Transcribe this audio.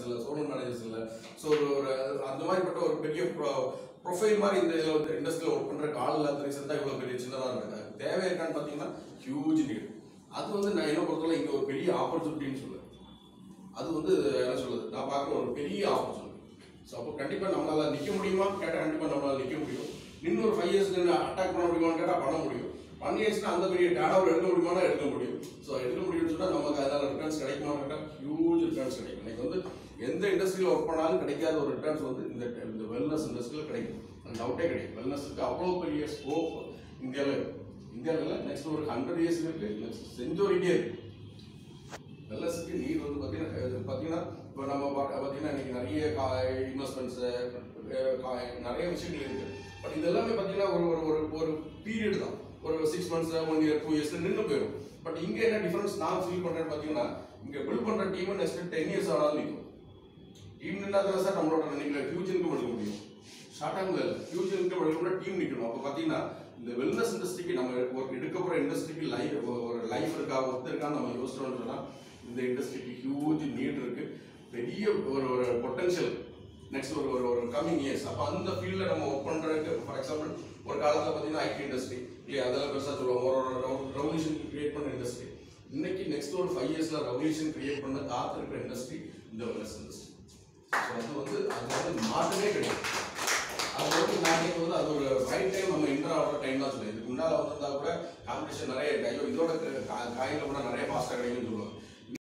managers இல்லை Sonal managers இல்லை so ஒரு ஒரு அந்த மாதிரிப்பட்ட ஒரு பெரிய ப்ரொஃபைல் மாதிரி இந்த இதில் வந்து இண்டஸ்ட்ரியில் ஒர்க் பண்ணுற ஆள் இல்லாத ரீசன் தான் இவ்வளோ பெரிய சின்னதாக இருக்காங்க தேவை இருக்கான்னு பார்த்தீங்கன்னா ஹியூஜ் நீட் அது வந்து நான் என்ன பொறுத்தவரை இங்கே ஒரு பெரிய ஆப்பர்ச்சுனிட்டின்னு சொல்லுவேன் அது வந்து என்ன சொல்லுது நான் பார்க்குற ஒரு பெரிய ஆப்பர்ச்சுனிட்டி ஸோ அப்போ கண்டிப்பாக நம்மளால நிற்க முடியுமா கேட்டால் கண்டிப்பாக நம்மளால நிற்க முடியும் இன்னும் ஒரு ஃபைவ் இயர்ஸ் அட்டாக் பண்ண முடியுமான்னு கேட்டால் பண்ண முடியும் பண்ணியாச்சுன்னா அந்த பெரிய டேட்டா எடுக்க முடியுமானா எடுக்க முடியும் ஸோ எடுக்க முடியும்னு சொன்னால் நமக்கு அதனால ரிட்டர்ன்ஸ் கிடைக்குமான்னு கேட்டால் ஹியூஜ் ரிட்டர்ன்ஸ் கிடைக்கும் இன்னைக்கு வந்து எந்த இண்டஸ்ட்ரியில் ஒர்க் பண்ணாலும் கிடைக்காத ஒரு ரிட்டர்ன்ஸ் வந்து இந்த இந்த வெல்னஸ் இண்டஸ்ட்ரியில் கிடைக்கும் அந்த டவுட்டே கிடைக்கும் வெல்னஸுக்கு அவ்வளோ பெரிய ஸ்கோப் இந்தியாவில் இருக்கு இந்தியாவில் நெக்ஸ்ட் ஒரு ஹண்ட்ரட் இயர்ஸ் இருக்கு நெக்ஸ்ட் செஞ்சுரிக்கே இருக்கு வெல்லஸுக்கு நீர் வந்து பார்த்தீங்கன்னா இது பார்த்தீங்கன்னா இப்போ நம்ம பார்க்க பார்த்தீங்கன்னா இன்னைக்கு நிறைய கா இன்வெஸ்ட்மெண்ட்ஸு நிறைய விஷயங்கள் இருக்கு பட் இது எல்லாமே பார்த்தீங்கன்னா ஒரு ஒரு ஒரு ஒரு பீரியட் தான் ஒரு six months one year two years நின்று போயிடும் பட் இங்கே என்ன டிஃபரன்ஸ் நான் ஃபீல் பண்ணுறேன்னு பார்த்தீங்கன்னா இங்கே பில்ட் பண்ணுற டீம் நெக்ஸ்ட் டென் இயர்ஸ் ஆனாலும் நிற்கும் டீம் நின்னா தான் சார் நம்மளோட நீங்கள் ஃபியூச்சர் இன்கம் எடுக்க முடியும் ஷார்ட் டேர்ம் இல்லை ஃபியூச்சர் இன்கம் எடுக்கணும்னா டீம் நிற்கணும் அப்போ பார்த்தீங்கன்னா இந்த வெல்னஸ் இண்டஸ்ட்ரிக்கு நம்ம ஒரு எடுக்க போகிற இண்டஸ்ட்ரிக்கு லைஃப் ஒரு லைஃப் இருக்கா ஒருத்தர் இருக்கான்னு நம்ம யோசிச்சோம்னு சொன்னால் இந்த இண்டஸ்ட்ரிக்கு ஹியூஜ் நீட் இருக்கு பெரிய ஒரு ஒரு பொட்டன்ஷியல் நெக்ஸ்ட் ஒரு ஒரு ஒரு கம்மிங் இயர்ஸ் அப்போ அந்த ஃபீல்டில் நம்ம ஒர்க் பண்ணுறதுக்கு ஃபார் எக்ஸாம்பிள் ஒரு காலத்தில் பார்த்தீங்கன்னா ஐடி இண்டஸ்ட்ரி இல்லையா அதெல்லாம் பெருசாக சொல்லுவாங்க ஒரு ஒரு ரெவல்யூஷன் கிரியேட் பண்ண இண்டஸ்ட்ரி இன்னைக்கு நெக்ஸ்ட் ஒரு ஃபைவ் இயர்ஸில் ரெவல்யூஷன் கிரியேட் பண்ண காத்திருக்கிற இண்டஸ்ட்ரி இந்த வெல்னஸ் இண்டஸ்ட்ரி ஸோ அது வந்து அது வந்து மாற்றமே கிடையாது அது வந்து நான் நினைக்கிறது வந்து அது ஒரு ரைட் டைம் நம்ம இன்டர் ஆகிற டைம் தான் சொல்லுவேன் இதுக்கு முன்னால் வந்திருந்தா கூட காம்படிஷன் நிறைய இருக்கு ஐயோ இதோட காயில் கூட நிறைய ஃபாஸ்ட்டாக கிடைக்கும்னு சொல்லுவாங்க